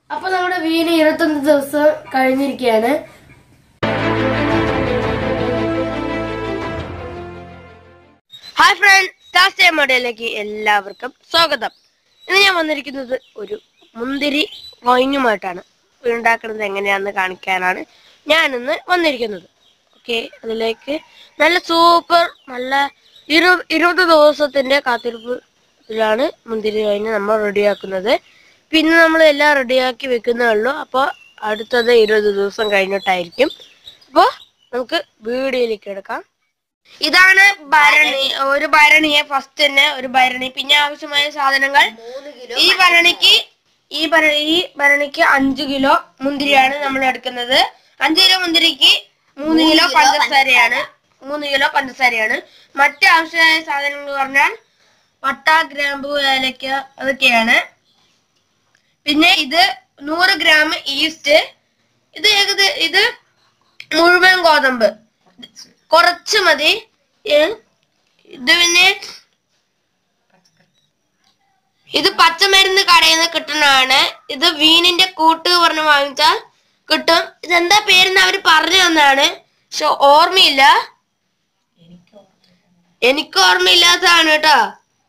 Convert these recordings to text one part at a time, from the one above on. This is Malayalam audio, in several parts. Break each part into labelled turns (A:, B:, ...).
A: അപ്പൊ നമ്മുടെ വീന് ഇരുപത്തൊന്ന് ദിവസം കഴിഞ്ഞിരിക്കുകയാണ് ഹായ് ഫ്രണ്ട് ടാസ്റ്റേ മോഡലിലേക്ക് എല്ലാവർക്കും സ്വാഗതം ഇന്ന് ഞാൻ വന്നിരിക്കുന്നത് ഒരു മുന്തിരി വൈനുമായിട്ടാണ് ഉണ്ടാക്കുന്നത് എങ്ങനെയാണെന്ന് കാണിക്കാനാണ് ഞാൻ ഇന്ന് വന്നിരിക്കുന്നത് ഓക്കെ അതിലേക്ക് നല്ല സൂപ്പർ നല്ല ഇരു ഇരുപത് ദിവസത്തിന്റെ കാത്തിരിപ്പിലാണ് മുന്തിരി വൈന് നമ്മൾ റെഡിയാക്കുന്നത് പിന്നെ നമ്മൾ എല്ലാം റെഡിയാക്കി വെക്കുന്നേ ഉള്ളൂ അപ്പോൾ അടുത്തത് ഇരുപത് ദിവസം കഴിഞ്ഞിട്ടായിരിക്കും അപ്പോൾ നമുക്ക് വീഡിയോയിലേക്ക് എടുക്കാം ഇതാണ് ഭരണി ഒരു ഭരണിയെ ഫസ്റ്റ് തന്നെ ഒരു ഭരണി പിന്നെ ആവശ്യമായ സാധനങ്ങൾ ഈ ഭരണിക്ക് ഈ ഭരണി ഈ ഭരണിക്ക് അഞ്ചു കിലോ മുന്തിരിയാണ് നമ്മൾ എടുക്കുന്നത് അഞ്ചു കിലോ മുന്തിരിക്ക് മൂന്ന് കിലോ പഞ്ചസാരയാണ് മൂന്ന് കിലോ പഞ്ചസാരയാണ് മറ്റ് ആവശ്യമായ സാധനങ്ങൾ പറഞ്ഞാൽ പട്ട ഗ്രാമ്പു ഏലക്ക അതൊക്കെയാണ് പിന്നെ ഇത് നൂറ് ഗ്രാം ഈസ്റ്റ് ഇത് ഏകദേ ഇത് മുഴുവൻ ഗോതമ്പ് കുറച്ച് മതി ഏ, ഇത് പിന്നെ ഇത് പച്ചമരുന്ന് കടയിൽ നിന്ന് കിട്ടുന്നതാണ് ഇത് വീനിന്റെ കൂട്ട് പറഞ്ഞ് വാങ്ങിച്ചാൽ കിട്ടും ഇതെന്താ പേരെന്ന് അവര് പറഞ്ഞു തന്നാണ് പക്ഷെ ഓർമ്മയില്ല എനിക്ക് ഓർമ്മയില്ലാത്തതാണ് കേട്ടോ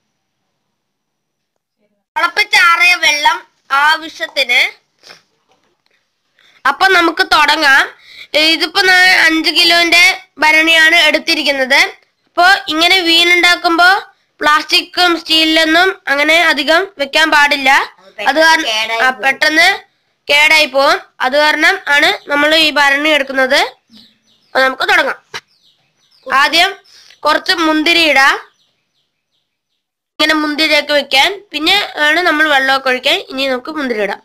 A: തിളപ്പിച്ചാറിയ വെള്ളം ആവശ്യത്തിന് അപ്പൊ നമുക്ക് തുടങ്ങാം ഏ, ഇതിപ്പോ ഞാൻ അഞ്ച് കിലോന്റെ ഭരണിയാണ് എടുത്തിരിക്കുന്നത് അപ്പൊ ഇങ്ങനെ വീണുണ്ടാക്കുമ്പോ പ്ലാസ്റ്റിക്കും സ്റ്റീലിലൊന്നും അങ്ങനെ അധികം വെക്കാൻ പാടില്ല അത് കാരണം ആ, പെട്ടെന്ന് കേടായി പോകും അത് കാരണം ആണ് നമ്മൾ ഈ ഭരണി എടുക്കുന്നത് അപ്പൊ നമുക്ക് തുടങ്ങാം ആദ്യം കുറച്ച് മുന്തിരി ഇടാം ഇങ്ങനെ മുന്തിരിയൊക്കെ വെക്കാൻ പിന്നെ ആണ് നമ്മൾ വെള്ളമൊക്കെ ഒഴിക്കാൻ ഇനി നമുക്ക് മുന്തിരി ഇടാം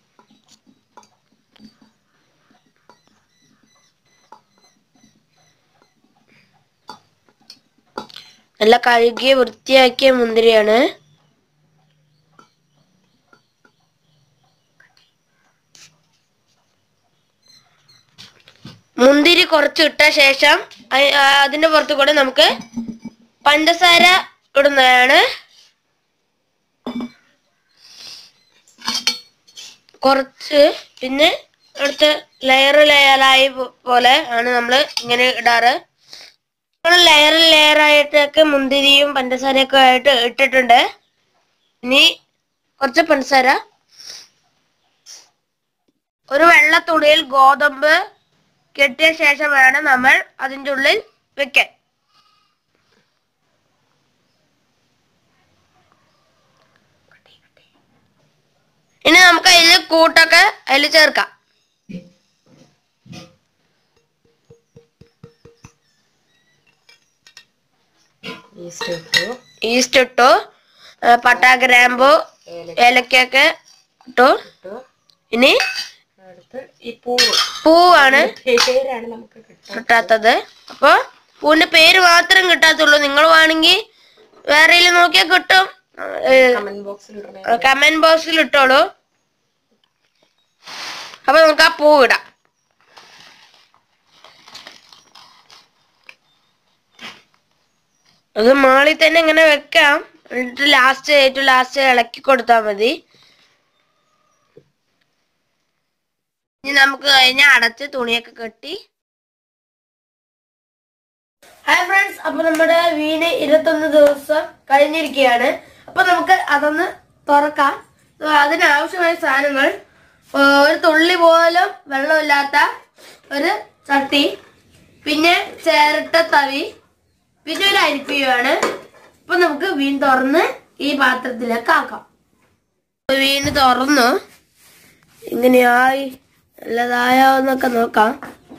A: നല്ല കഴുകിയ വൃത്തിയാക്കിയ മുന്തിരിയാണ് മുന്തിരി കുറച്ച് ഇട്ട ശേഷം അയ്- ആ, അതിന്റെ പുറത്തു കൂടെ നമുക്ക് പഞ്ചസാര ഇടുന്നതാണ് കുറച്ച് പിന്നെ അടുത്ത് ലെയർ ലെയറായി പോലെ ആണ് നമ്മൾ ഇങ്ങനെ ഇടാറ് നമ്മൾ ലെയർ ലെയർ ആയിട്ടൊക്കെ മുന്തിരിയും പഞ്ചസാരയൊക്കെ ആയിട്ട് ഇട്ടിട്ടുണ്ട് ഇനി കുറച്ച് പഞ്ചസാര ഒരു വെള്ള തുണിയിൽ ഗോതമ്പ് കെട്ടിയ ശേഷം വേണം നമ്മൾ അതിൻ്റെ ഉള്ളിൽ വെക്കാൻ ഇനി നമുക്ക് അതിൽ കൂട്ടൊക്കെ അതിൽ ചേർക്കാം
B: ഈസ്റ്റ് ഇട്ടു
A: ഈസ്റ്റ് ഇട്ടു ആ, പട്ട ഗ്രാമ്പു ഏലക്കൊക്കെ ഇട്ടു
B: ഇട്ടു
A: ഇനി
B: അടുത്ത് ഈ പൂവ്
A: പൂവാണ്
B: പേരാണ് നമുക്ക് കിട്ടുക
A: കിട്ടാത്തത് അപ്പൊ പൂവിന്റെ പേര് മാത്രം കിട്ടാത്തുള്ളൂ നിങ്ങൾ വേണമെങ്കിൽ വേറെ നോക്കിയാൽ കിട്ടും
B: കമന്റ് ബോക്സിൽ ഇടണേ
A: കമന്റ് ബോക്സിൽ ഇട്ടോളൂ അപ്പൊ നമുക്ക് ആ പൂ ഇടാം അത് മാളിൽ തന്നെ ഇങ്ങനെ വെക്കാം എന്നിട്ട് ലാസ്റ്റ് ഏറ്റവും ലാസ്റ്റ് ഇളക്കി കൊടുത്താൽ മതി ഇനി നമുക്ക് കഴിഞ്ഞ അടച്ച് തുണിയൊക്കെ കെട്ടി ഹായ് ഫ്രണ്ട്സ് അപ്പൊ നമ്മുടെ വീട് ഇരുപത്തൊന്ന് ദിവസം കഴിഞ്ഞിരിക്കുകയാണ് അപ്പൊ നമുക്ക് അതൊന്ന് തുറക്കാം So, അതിനാവശ്യമായ സാധനങ്ങൾ ആ, ഒരു തുള്ളി പോലും വെള്ളമില്ലാത്ത ഒരു ചട്ടി പിന്നെ ചേരട്ട തവി പിന്നെ ഒരു അരിപ്പിയുമാണ് അപ്പൊ നമുക്ക് വീൺ തുറന്ന് ഈ പാത്രത്തിലേക്ക് ആക്കാം അപ്പൊ വീണ് തുറന്നു ഇങ്ങനെയായി നല്ലതായോ എന്നൊക്കെ നോക്കാം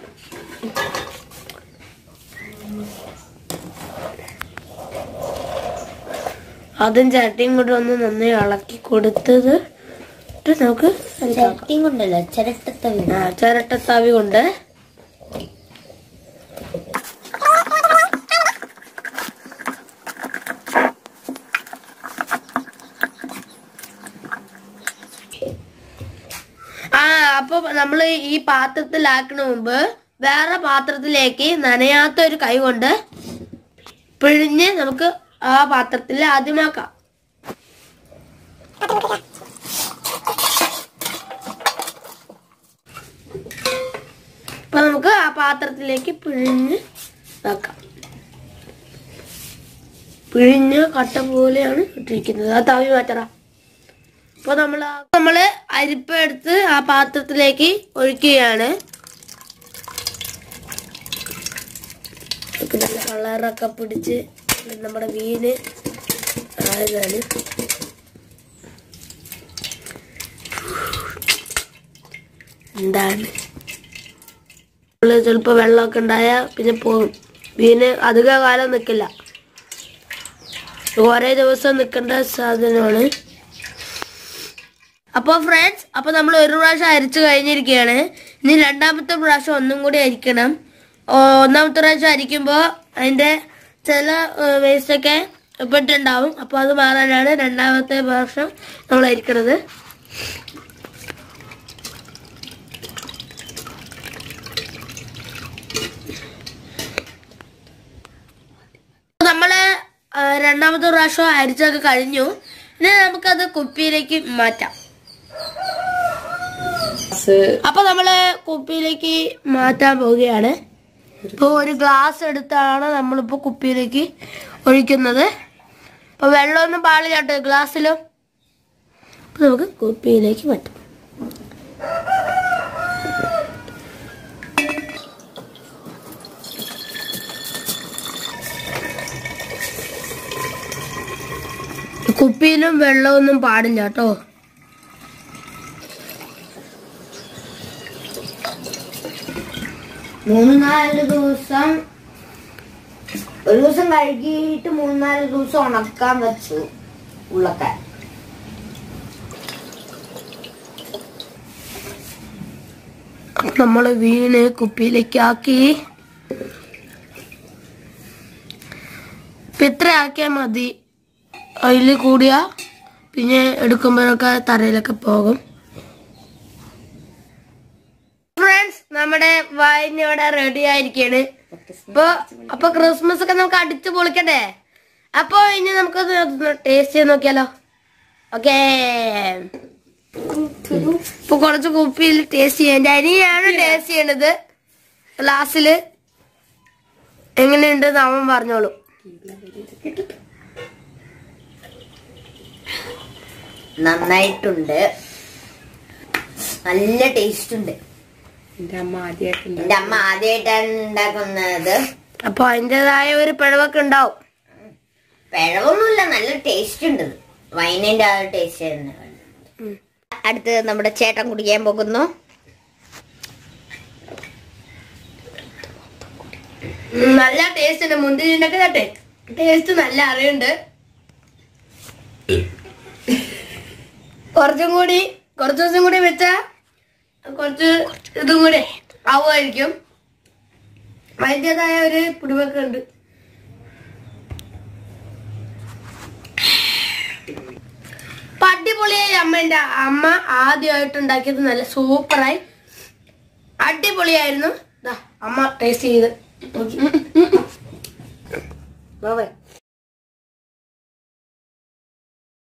A: അതും ചട്ടിയും കൂടെ ഒന്ന് നന്നായി ഇളക്കി കൊടുത്തത് ഇട്ട് നമുക്ക് ഇതാക്കാം.
B: ചട്ടിയും കൊണ്ടല്ല ചിരട്ടത്തവി
A: ആ ചിരട്ടത്താവി കൊണ്ട് ആ അപ്പൊ നമ്മൾ ഈ പാത്രത്തിലാക്കണ മുമ്പ് വേറെ പാത്രത്തിലേക്ക് നനയാത്ത ഒരു കൈ കൊണ്ട് പിഴിഞ്ഞ് നമുക്ക് ആ പാത്രത്തിൽ ആദ്യമാക്കാം പാത്രത്തിലേക്ക് പിഴിഞ്ഞ് വെക്കാം പിഴിഞ്ഞ കട്ട പോലെയാണ് ഇട്ടിരിക്കുന്നത് ആ തവി മാറ്ററ അപ്പൊ നമ്മൾ നമ്മള് അരിപ്പ എടുത്ത് ആ പാത്രത്തിലേക്ക് ഒഴിക്കുകയാണ് ഇപ്പൊ നല്ല കളറൊക്കെ പിടിച്ച് നമ്മുടെ മീന് ആയതാണ് എന്താണ് ചിലപ്പോ വെള്ളമൊക്കെ ഉണ്ടായ പിന്നെ പോകും മീന് അധിക കാലം നിൽക്കില്ല കുറേ ദിവസം നിൽക്കേണ്ട സാധനമാണ് അപ്പോൾ ഫ്രണ്ട്സ് അപ്പോൾ നമ്മൾ ഒരു പ്രാവശ്യം അരിച്ചു കഴിഞ്ഞിരിക്കുകയാണ് ഇനി രണ്ടാമത്തെ പ്രാവശ്യം ഒന്നും കൂടി അരിക്കണം ഓ, ഒന്നാമത്തെ പ്രാവശ്യം അരിക്കുമ്പോൾ അതിൻ്റെ ചില വേസ്റ്റ് ഒക്കെ പെട്ടുണ്ടാവും അപ്പോൾ അത് മാറാനാണ് രണ്ടാമത്തെ പ്രാവശ്യം നമ്മൾ അരിക്കണത് നമ്മള് ആ, രണ്ടാമത്തെ പ്രാവശ്യം അരിച്ചൊക്കെ കഴിഞ്ഞു ഇനി നമുക്കത് കുപ്പിയിലേക്ക് മാറ്റാം അപ്പൊ നമ്മള് കുപ്പിയിലേക്ക് മാറ്റാൻ പോവുകയാണ് ഇപ്പൊ ഒരു ഗ്ലാസ് എടുത്താണ് നമ്മളിപ്പോ കുപ്പിയിലേക്ക് ഒഴിക്കുന്നത് അപ്പൊ വെള്ളമൊന്നും പാടില്ല കേട്ടോ ഗ്ലാസ്സിലും അപ്പൊ നമുക്ക് കുപ്പിയിലേക്ക് മാറ്റാം കുപ്പിയിലും വെള്ളമൊന്നും പാടില്ല കേട്ടോ
B: മൂന്ന് നാല് ദിവസം ഒരു ദിവസം കഴുകിയിട്ട് മൂന്ന് നാല് ദിവസം ഉണക്കാൻ വെച്ചു ഉള്ളൊക്കെ
A: അപ്പൊ നമ്മള് വീണ് കുപ്പിയിലേക്ക് ആക്കി ഇപ്പൊ ഇത്ര ആക്കിയാൽ മതി അതിൽ കൂടിയ പിന്നെ എടുക്കുമ്പോഴൊക്കെ തറയിലൊക്കെ പോകും ഫ്രണ്ട്സ് നമ്മുടെ വൈൻ ഇവിടെ റെഡി ആയിരിക്കാണ് ഇപ്പൊ അപ്പൊ ക്രിസ്മസ് ഒക്കെ നമുക്ക് അടിച്ചു പൊളിക്കണ്ടേ അപ്പൊ ഇനി നമുക്കത് ടേസ്റ്റ് ചെയ്ത് നോക്കിയാലോ ഓക്കേ ഇപ്പൊ കുറച്ച് കുപ്പിയിൽ ടേസ്റ്റ് ചെയ്യാൻ അനിയാണ് ടേസ്റ്റ് ചെയ്യേണ്ടത് ഗ്ലാസ്സില് എങ്ങനെയുണ്ട് അവൻ പറഞ്ഞോളൂ
B: നന്നായിട്ടുണ്ട് നല്ല ടേസ്റ്റ് ഉണ്ട്
C: എന്റെ അമ്മ ആദ്യമായിട്ട്
B: എന്റെ അമ്മ ആദ്യമായിട്ടാണ് ഉണ്ടാക്കുന്നത്
A: അപ്പൊ അതിൻ്റെതായ ഒരു പിഴവൊക്കെ ഉണ്ടാവും
B: പിഴവൊന്നുമില്ല നല്ല ടേസ്റ്റ് ഉണ്ട് ഇത്. വൈനിന്റെ ആ ടേസ്റ്റ് തന്നെ അടുത്ത് നമ്മുടെ ചേട്ടൻ കുടിക്കാൻ പോകുന്നു
A: ഉം, നല്ല ടേസ്റ്റ് ഉണ്ട് മുന്തിരിന്റെ ഒക്കെ കേട്ടെ ടേസ്റ്റ് നല്ല അറിയുണ്ട് കുറച്ചും കൂടി കുറച്ച് ദിവസം കൂടി വെച്ചാ കുറച്ച് ഇതും കൂടെ ആവുമായിരിക്കും അതിൻ്റെതായ ഒരു പിടിവൊക്കെ ഉണ്ട് ഇപ്പൊ അടിപൊളിയായി അമ്മേന്റെ അമ്മ ആദ്യമായിട്ട് ഉണ്ടാക്കിയത് നല്ല സൂപ്പറായി അടിപൊളിയായിരുന്നു ദാ, അമ്മ ടേസ്റ്റ് ചെയ്ത് നോക്കി. വാ, വാ.